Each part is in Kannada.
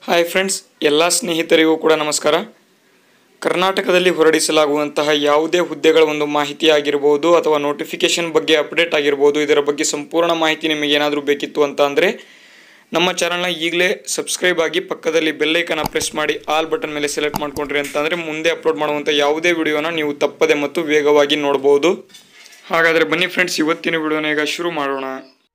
ಹಾಯ್ ಫ್ರೆಂಡ್ಸ್ ಎಲ್ಲ ಸ್ನೇಹಿತರಿಗೂ ಕೂಡ ನಮಸ್ಕಾರ ಕರ್ನಾಟಕದಲ್ಲಿ ಹೊರಡಿಸಲಾಗುವಂತಹ ಯಾವುದೇ ಹುದ್ದೆಗಳ ಒಂದು ಮಾಹಿತಿ ಆಗಿರ್ಬೋದು ಅಥವಾ ನೋಟಿಫಿಕೇಶನ್ ಬಗ್ಗೆ ಅಪ್ಡೇಟ್ ಆಗಿರ್ಬೋದು ಇದರ ಬಗ್ಗೆ ಸಂಪೂರ್ಣ ಮಾಹಿತಿ ನಿಮಗೆ ಏನಾದರೂ ಬೇಕಿತ್ತು ಅಂತ ಅಂದರೆ ನಮ್ಮ ಚಾನಲ್ನ ಈಗಲೇ ಸಬ್ಸ್ಕ್ರೈಬ್ ಆಗಿ ಪಕ್ಕದಲ್ಲಿ ಬೆಲ್ಲೈಕನ್ನ ಪ್ರೆಸ್ ಮಾಡಿ ಆಲ್ ಬಟನ್ ಮೇಲೆ ಸೆಲೆಕ್ಟ್ ಮಾಡ್ಕೊಂಡ್ರಿ ಅಂತಂದರೆ ಮುಂದೆ ಅಪ್ಲೋಡ್ ಮಾಡುವಂಥ ಯಾವುದೇ ವಿಡಿಯೋನ ನೀವು ತಪ್ಪದೆ ಮತ್ತು ವೇಗವಾಗಿ ನೋಡ್ಬೋದು ಹಾಗಾದರೆ ಬನ್ನಿ ಫ್ರೆಂಡ್ಸ್ ಇವತ್ತಿನ ವಿಡಿಯೋನ ಈಗ ಶುರು ಮಾಡೋಣ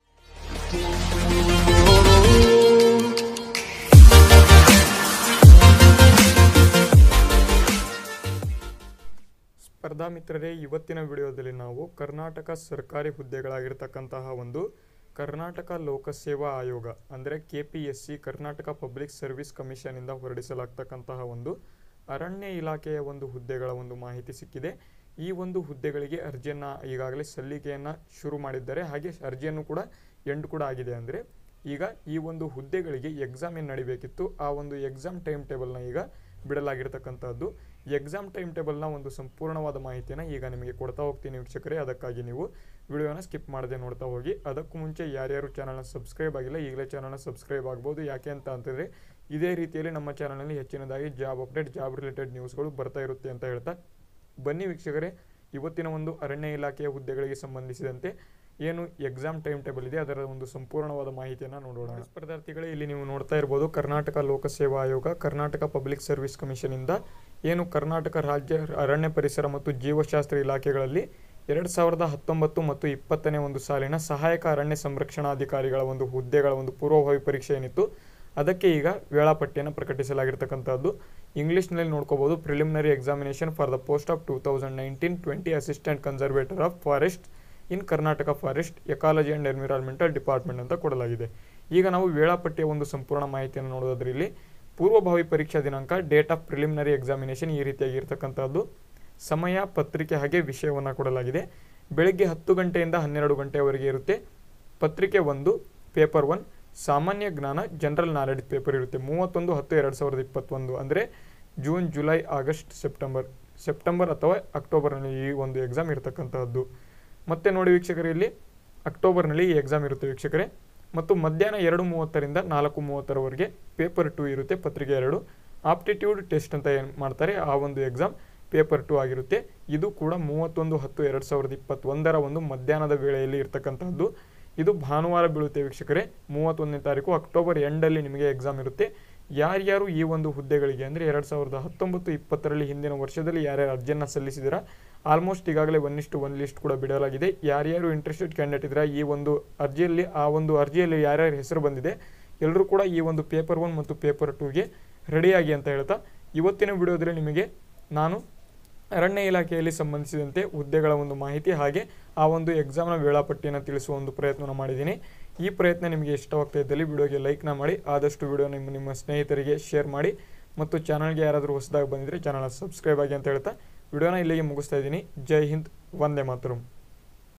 ಸ್ಪರ್ಧಾ ಮಿತ್ರರೇ ಇವತ್ತಿನ ವಿಡಿಯೋದಲ್ಲಿ ನಾವು ಕರ್ನಾಟಕ ಸರ್ಕಾರಿ ಹುದ್ದೆಗಳಾಗಿರ್ತಕ್ಕಂತಹ ಒಂದು ಕರ್ನಾಟಕ ಲೋಕಸೇವಾ ಆಯೋಗ ಅಂದರೆ K P S C Karnataka public service ಕಮಿಷನಿಂದ ಹೊರಡಿಸಲಾಗ್ತಕ್ಕಂತಹ ಒಂದು ಅರಣ್ಯ ಇಲಾಖೆಯ ಒಂದು ಹುದ್ದೆಗಳ ಒಂದು ಮಾಹಿತಿ ಸಿಕ್ಕಿದೆ ಈ ಒಂದು ಹುದ್ದೆಗಳಿಗೆ ಅರ್ಜಿಯನ್ನು ಈಗಾಗಲೇ ಸಲ್ಲಿಕೆಯನ್ನು ಶುರು ಮಾಡಿದ್ದಾರೆ ಹಾಗೆ ಅರ್ಜಿಯನ್ನು ಕೂಡ ಎಂಡ್ ಕೂಡ ಆಗಿದೆ ಅಂದರೆ ಈಗ ಈ ಒಂದು ಹುದ್ದೆಗಳಿಗೆ ಎಕ್ಸಾಮ್ ಏನು ನಡಿಬೇಕಿತ್ತು ಆ ಒಂದು ಎಕ್ಸಾಮ್ ಟೈಮ್ ಟೇಬಲ್ನ ಈಗ ಬಿಡಲಾಗಿರ್ತಕ್ಕಂಥದ್ದು ಎಕ್ಸಾಮ್ ಟೈಮ್ ಟೇಬಲ್ನ ಒಂದು ಸಂಪೂರ್ಣವಾದ ಮಾಹಿತಿಯನ್ನು ಈಗ ನಿಮಗೆ ಕೊಡ್ತಾ ಹೋಗ್ತೀನಿ ವೀಕ್ಷಕರೇ ಅದಕ್ಕಾಗಿ ನೀವು ವಿಡಿಯೋನ ಸ್ಕಿಪ್ ಮಾಡದೆ ನೋಡ್ತಾ ಹೋಗಿ ಅದಕ್ಕೂ ಮುಂಚೆ ಯಾರ್ಯಾರು ಚಾನಲ್ನ ಸಬ್ಸ್ಕ್ರೈಬ್ ಆಗಿಲ್ಲ ಈಗಲೇ ಚಾನಲ್ನ ಸಬ್ಸ್ಕ್ರೈಬ್ ಆಗ್ಬೋದು ಯಾಕೆ ಅಂತ ಅಂತಂದರೆ ಇದೇ ರೀತಿಯಲ್ಲಿ ನಮ್ಮ ಚಾನಲ್ನಲ್ಲಿ ಹೆಚ್ಚಿನದಾಗಿ ಜಾಬ್ ಅಪ್ಡೇಟ್ ಜಾಬ್ ರಿಲೇಟೆಡ್ ನ್ಯೂಸ್ಗಳು ಬರ್ತಾ ಇರುತ್ತೆ ಅಂತ ಹೇಳ್ತಾ ಬನ್ನಿ ವೀಕ್ಷಕರೇ ಇವತ್ತಿನ ಒಂದು ಅರಣ್ಯ ಇಲಾಖೆಯ ಹುದ್ದೆಗಳಿಗೆ ಸಂಬಂಧಿಸಿದಂತೆ ಏನು ಎಕ್ಸಾಮ್ ಟೈಮ್ ಟೇಬಲ್ ಇದೆ ಅದರ ಒಂದು ಸಂಪೂರ್ಣವಾದ ಮಾಹಿತಿಯನ್ನು ನೋಡೋಣ ಸ್ಪರ್ಧಾರ್ಥಿಗಳೇ ಇಲ್ಲಿ ನೀವು ನೋಡ್ತಾ ಇರ್ಬೋದು ಕರ್ನಾಟಕ ಲೋಕಸೇವಾ ಆಯೋಗ ಕರ್ನಾಟಕ ಪಬ್ಲಿಕ್ ಸರ್ವಿಸ್ ಕಮಿಷನಿಂದ ಏನು ಕರ್ನಾಟಕ ರಾಜ್ಯ ಅರಣ್ಯ ಪರಿಸರ ಮತ್ತು ಜೀವಶಾಸ್ತ್ರ ಇಲಾಖೆಗಳಲ್ಲಿ ಎರಡು ಸಾವಿರದ ಹತ್ತೊಂಬತ್ತು ಮತ್ತು ಇಪ್ಪತ್ತನೇ ಒಂದು ಸಾಲಿನ ಸಹಾಯಕ ಅರಣ್ಯ ಸಂರಕ್ಷಣಾಧಿಕಾರಿಗಳ ಒಂದು ಹುದ್ದೆಗಳ ಒಂದು ಪೂರ್ವಭಾವಿ ಪರೀಕ್ಷೆ ಏನಿತ್ತು ಅದಕ್ಕೆ ಈಗ ವೇಳಾಪಟ್ಟಿಯನ್ನು ಪ್ರಕಟಿಸಲಾಗಿರ್ತಕ್ಕಂಥದ್ದು ಇಂಗ್ಲೀಷ್ನಲ್ಲಿ ನೋಡ್ಕೋಬೋದು preliminary examination for the post of two thousand nineteen twenty assistant conservator of forest in Karnataka forest ecology and environmental department ಅಂತ ಕೊಡಲಾಗಿದೆ ಈಗ ನಾವು ವೇಳಾಪಟ್ಟಿಯ ಒಂದು ಸಂಪೂರ್ಣ ಮಾಹಿತಿಯನ್ನು ನೋಡೋದ್ರಲ್ಲಿ ಇಲ್ಲಿ ಪೂರ್ವಭಾವಿ ಪರೀಕ್ಷಾ ದಿನಾಂಕ ಡೇಟ್ ಆಫ್ ಪ್ರಿಲಿಮಿನರಿ ಎಕ್ಸಾಮಿನೇಷನ್ ಈ ರೀತಿಯಾಗಿ ಇರತಕ್ಕಂಥದ್ದು ಸಮಯ ಪತ್ರಿಕೆ ಹಾಗೆ ವಿಷಯವನ್ನು ಕೊಡಲಾಗಿದೆ ಬೆಳಗ್ಗೆ ಹತ್ತು ಗಂಟೆಯಿಂದ ಹನ್ನೆರಡು ಗಂಟೆಯವರೆಗೆ ಇರುತ್ತೆ ಪತ್ರಿಕೆ ಒಂದು ಪೇಪರ್ ಒನ್ ಸಾಮಾನ್ಯ ಜ್ಞಾನ ಜನರಲ್ ನಾಲೆಡ್ಜ್ ಪೇಪರ್ ಇರುತ್ತೆ ಮೂವತ್ತೊಂದು ಹತ್ತು ಎರಡು ಸಾವಿರದ ಇಪ್ಪತ್ತೊಂದು ಅಂದರೆ June July August September September ಅಥವಾ ಅಕ್ಟೋಬರ್ನಲ್ಲಿ ಈ ಒಂದು ಎಕ್ಸಾಮ್ ಇರತಕ್ಕಂತಹದ್ದು ಮತ್ತೆ ನೋಡಿ ವೀಕ್ಷಕರೇ ಇಲ್ಲಿ ಅಕ್ಟೋಬರ್ನಲ್ಲಿ ಈ ಎಕ್ಸಾಮ್ ಇರುತ್ತೆ ವೀಕ್ಷಕರೇ ಮತ್ತು ಮಧ್ಯಾಹ್ನ ಎರಡು ಮೂವತ್ತರಿಂದ ನಾಲ್ಕು ಮೂವತ್ತರವರೆಗೆ ಪೇಪರ್ ಟು ಇರುತ್ತೆ ಪತ್ರಿಕೆ ಎರಡು ಆಪ್ಟಿಟ್ಯೂಡ್ ಟೆಸ್ಟ್ ಅಂತ ಏನು ಮಾಡ್ತಾರೆ ಆ ಒಂದು ಎಕ್ಸಾಮ್ ಪೇಪರ್ ಟು ಆಗಿರುತ್ತೆ ಇದು ಕೂಡ ಮೂವತ್ತೊಂದು ಹತ್ತು ಎರಡು ಸಾವಿರದ ಇಪ್ಪತ್ತೊಂದರ ಒಂದು ಮಧ್ಯಾಹ್ನದ ವೇಳೆಯಲ್ಲಿ ಇರ್ತಕ್ಕಂಥದ್ದು ಇದು ಭಾನುವಾರ ಬೀಳುತ್ತೆ ವೀಕ್ಷಕರೇ ಮೂವತ್ತೊಂದನೇ ತಾರೀಕು ಅಕ್ಟೋಬರ್ ಎಂಡಲ್ಲಿ ನಿಮಗೆ ಎಕ್ಸಾಮ್ ಇರುತ್ತೆ ಯಾರ್ಯಾರು ಈ ಒಂದು ಹುದ್ದೆಗಳಿಗೆ ಅಂದರೆ ಎರಡು ಸಾವಿರದ ಹತ್ತೊಂಬತ್ತು ಇಪ್ಪತ್ತರಲ್ಲಿ ಹಿಂದಿನ ವರ್ಷದಲ್ಲಿ ಯಾರ್ಯಾರು ಅರ್ಜಿಯನ್ನು ಸಲ್ಲಿಸಿದಿರಾ ಆಲ್ಮೋಸ್ಟ್ ಈಗಾಗಲೇ ಒನ್ ಇಷ್ಟು ಒನ್ ಲಿಸ್ಟ್ ಕೂಡ ಬಿಡಲಾಗಿದೆ ಯಾರ್ಯಾರು ಇಂಟ್ರೆಸ್ಟೆಡ್ ಕ್ಯಾಂಡಿಡೇಟ್ ಇದ್ದೀರಾ ಈ ಒಂದು ಅರ್ಜಿಯಲ್ಲಿ ಆ ಒಂದು ಅರ್ಜಿಯಲ್ಲಿ ಯಾರ್ಯಾರ ಹೆಸರು ಬಂದಿದೆ ಎಲ್ಲರೂ ಕೂಡ ಈ ಒಂದು ಪೇಪರ್ ಒನ್ ಮತ್ತು ಪೇಪರ್ ಟೂಗೆ ರೆಡಿಯಾಗಿ ಅಂತ ಹೇಳ್ತಾ ಇವತ್ತಿನ ವಿಡಿಯೋದಲ್ಲಿ ನಿಮಗೆ ನಾನು ಅರಣ್ಯ ಇಲಾಖೆಯಲ್ಲಿ ಸಂಬಂಧಿಸಿದಂತೆ ಹುದ್ದೆಗಳ ಒಂದು ಮಾಹಿತಿ ಹಾಗೆ ಆ ಒಂದು ಎಕ್ಸಾಮ್ನ ವೇಳಾಪಟ್ಟಿಯನ್ನು ತಿಳಿಸುವ ಒಂದು ಪ್ರಯತ್ನ ಮಾಡಿದ್ದೀನಿ ಈ ಪ್ರಯತ್ನ ನಿಮಗೆ ಇಷ್ಟವಾಗ್ತಾ ಇದ್ದಲ್ಲಿ ವಿಡಿಯೋಗೆ ಲೈಕ್ನ ಮಾಡಿ ಆದಷ್ಟು ವಿಡಿಯೋ ನಿಮ್ಮ ನಿಮ್ಮ ಸ್ನೇಹಿತರಿಗೆ ಶೇರ್ ಮಾಡಿ ಮತ್ತು ಚಾನಲ್ಗೆ ಯಾರಾದರೂ ಹೊಸದಾಗಿ ಬಂದಿದ್ದರೆ ಚಾನಲ್ ಸಬ್ಸ್ಕ್ರೈಬ್ ಆಗಿ ಅಂತ ಹೇಳ್ತಾ ವಿಡಿಯೋನ ಇಲ್ಲಿಗೆ ಮುಗಿಸ್ತಾ ಇದ್ದೀನಿ ಜೈ ಹಿಂದ್ ವಂದೇ ಮಾತರಂ